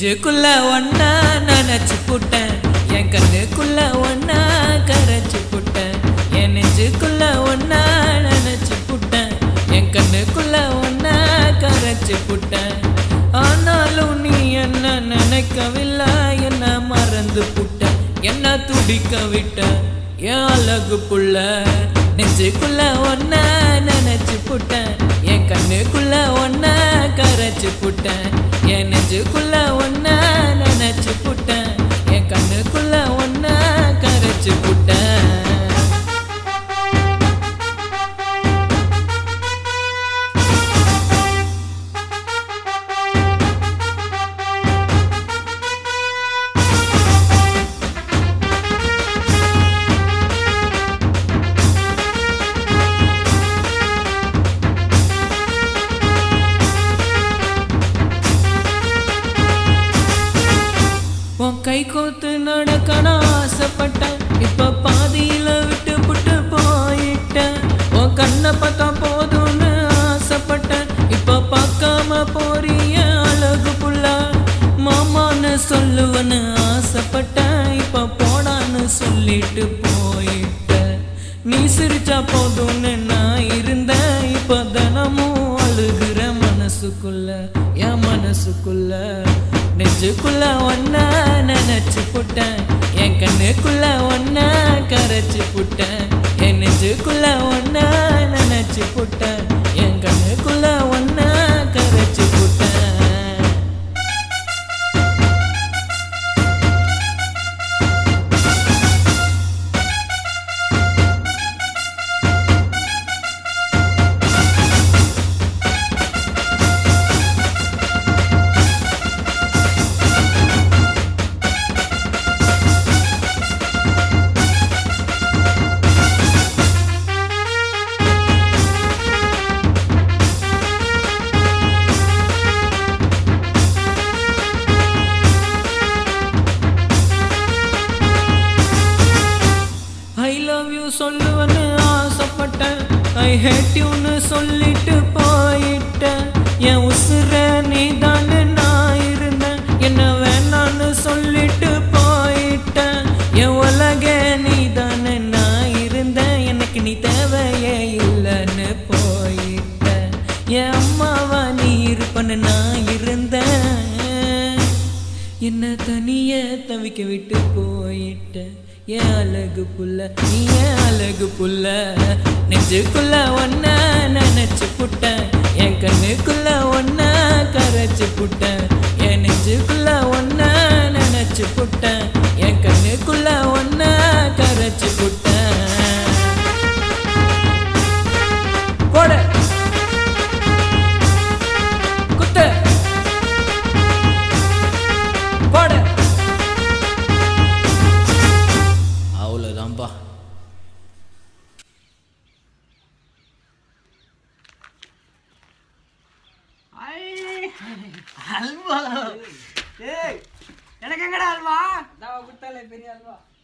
நெஞ்சுக்குள்ள ஒன்னா நினைச்சு புட்டேன் என் கண்ணுக்குள்ள ஒன்னா கரைச்சு புட்டேன் என் நெஞ்சுக்குள்ள ஒன்னா நினைச்சு புட்டேன் என் கண்ணுக்குள்ள ஒன்னா கரைச்சு புட்டேன் ஆனாலும் நீ என்ன நினைக்கவில்லை என்ன மறந்து புட்ட என்ன துடிக்க விட்ட என் அழகு புள்ள நெஞ்சுக்குள்ள ஒன்ன நினைச்சு புட்டேன் என் கண்ணுக்குள்ள ஒன்ன கரைச்சு புட்டேன் என் நெஞ்சுக்குள்ள ஒன்ன நினைச்சு புட்டேன் என் கண்ணுக்குள்ள ஒன்ன கரைச்சு புட்டேன் உன் கை கோத்து நடக்கணும் ஆசைப்பட்டேன் இப்ப பாதியில விட்டு புட்டு போயிட்டேன் உன் கண்ணை பார்த்தா போதும்னு ஆசைப்பட்டேன் இப்ப பார்க்காம போறிய அழகு புள்ள மாமான்னு சொல்லுவன்னு ஆசைப்பட்டேன் இப்ப போடான்னு சொல்லிட்டு போயிட்டேன் நீ சிரிச்சா போதும்னு நான் இருந்தேன் இப்ப தினமும் அழுகிற மனசுக்குள்ள என் மனசுக்குள்ள நெஞ்சுக்குள்ள ஒன்ன நினைச்சு புட்டேன் என் கண்ணுக்குள்ள ஒன்ன கரைச்சு புட்டேன் என் நெஞ்சுக்குள்ள ஒன்ன நினைச்சு புட்டேன் என் கண்ணுக்குள்ள ஒன்ன கரைச்சு புட்டேன் ஐ லவ் யூ சொல்லுவன்னு ஆசைப்பட்டேன் ஐ ஹேட் யூன்னு சொல்லிட்டு போயிட்டேன் என் உசுர நீ நான் இருந்தேன் என்ன வேணான்னு சொல்லிட்டு போயிட்டேன் என் உலக நீ நான் இருந்தேன் எனக்கு நீ தேவையே இல்லைன்னு போயிட்டேன் என் அம்மாவா நீ இருப்பன்னு நான் இருந்தேன் என்ன தனிய தவிக்க விட்டு போயிட்ட ஏன் அழகு புள்ள நீ ஏன் அழகு புள்ள நெஞ்சுக்குள்ள ஒன்ன நினைச்சு புட்ட என் கண்ணுக்குள்ள ஒன்ன கரைச்சு புட்ட என் நெஞ்சுக்குள்ள ஒன்ன நினைச்சு புட்ட என் கண்ணுக்குள்ள ஒன்ன கரைச்சு புட்ட போட குத்து போடு அவ்வளோதான்ப்பா அல்வா ஏய் எனக்கு எங்கடா அல்வா நான் கொடுத்தாலே பெரிய அல்வா